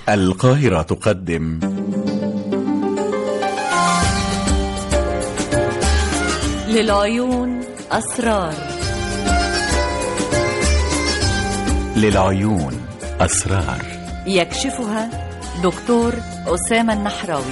القاهرة تقدم للعيون أسرار للعيون أسرار يكشفها دكتور أسامة النحراوي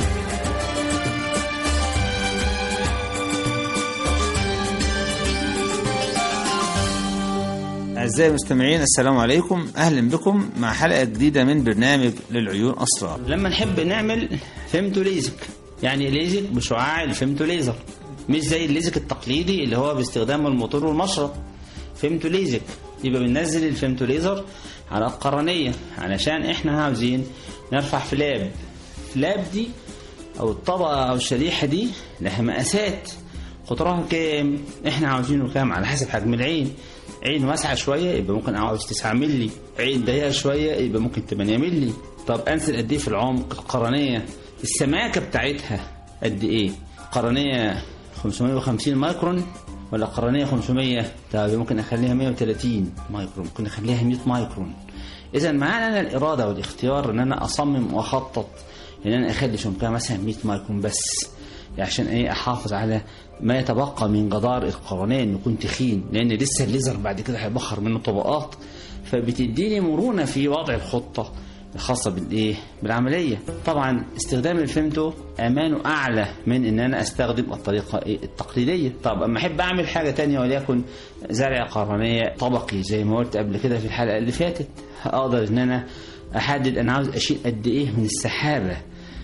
أعزائي المستمعين السلام عليكم أهلا بكم مع حلقة جديدة من برنامج للعيون أسرار لما نحب نعمل فيمتو ليزك يعني ليزك بشعاع الفيمتو ليزر مش زي الليزك التقليدي اللي هو باستخدام الموتور والمشرط فيمتو ليزك يبقى بننزل الفيمتو ليزر على القرنية علشان احنا عاوزين نرفع فلاب فلاب دي او الطبقة او الشريحة دي لها مقاسات قطرها كام احنا عاوزينه كام على حسب حجم العين عين واسعة شوية يبقى ممكن عاوز 9 مللي عين ضيقة شوية يبقى ممكن 8 مللي طب انزل قد ايه في العمق القرنية السماكة بتاعتها قد ايه قرنية 550 مايكرون ولا قرنية 500 طب ممكن اخليها 130 مايكرون ممكن اخليها 100 مايكرون اذا معانا انا الاراده والاختيار ان انا اصمم واخطط ان انا اخلي سمكها مثلا 100 مايكرون بس عشان ايه احافظ على ما يتبقى من جدار القرنيه انه يكون تخين لان لسه الليزر بعد كده هيبخر منه طبقات فبتديني مرونه في وضع الخطه الخاصه بالايه بالعمليه طبعا استخدام الفيمتو امانه اعلى من ان انا استخدم الطريقه إيه التقليديه طب اما احب اعمل حاجه تانية وليكن زرع قرنيه طبقي زي ما قلت قبل كده في الحلقه اللي فاتت اقدر ان انا احدد انا عاوز اشيل قد ايه من السحابه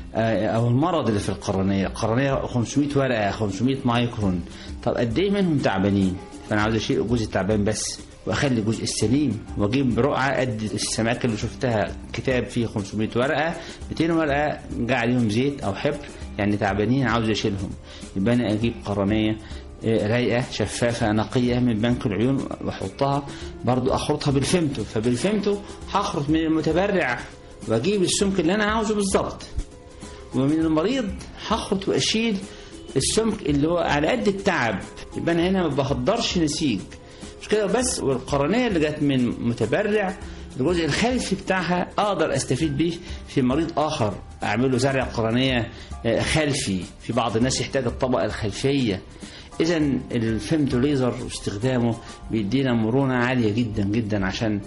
او المرض اللي في القرنيه القرنيه 500 ورقه 500 مايكرون طب قد ايه منهم تعبانين فانا عاوز اشيل الجزء التعبان بس واخلي الجزء السليم واجيب رقعه قد السماكه اللي شفتها كتاب فيه 500 ورقه 200 ورقه جه عليهم زيت او حبر يعني تعبانين عاوز اشيلهم يبقى انا اجيب قرنيه رايقه شفافه نقيه من بنك العيون واحطها برضو اخرطها بالفيمتو فبالفيمتو هخرط من المتبرع واجيب السمك اللي انا عاوزه بالظبط ومن المريض هخرط واشيل السمك اللي هو على قد التعب يبقى انا هنا ما بهدرش نسيج مش كده بس والقرنيه اللي جت من متبرع الجزء الخلفي بتاعها اقدر استفيد بيه في مريض اخر اعمل له زرع قرنيه خلفي في بعض الناس يحتاج الطبقه الخلفيه اذا الفيمتو ليزر واستخدامه بيدينا مرونه عاليه جدا جدا عشان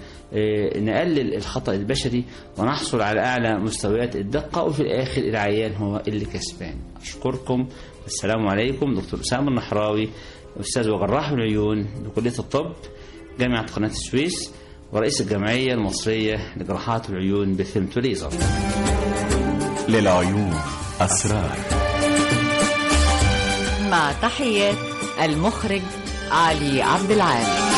نقلل الخطا البشري ونحصل على اعلى مستويات الدقه وفي الاخر العيان هو اللي كسبان اشكركم السلام عليكم دكتور اسامه النحراوي استاذ وجراح العيون بكليه الطب جامعه قناه السويس ورئيس الجمعيه المصريه لجراحات العيون بالفيمتو ليزر للعيون أسرار مع تحيات المخرج علي عبد العال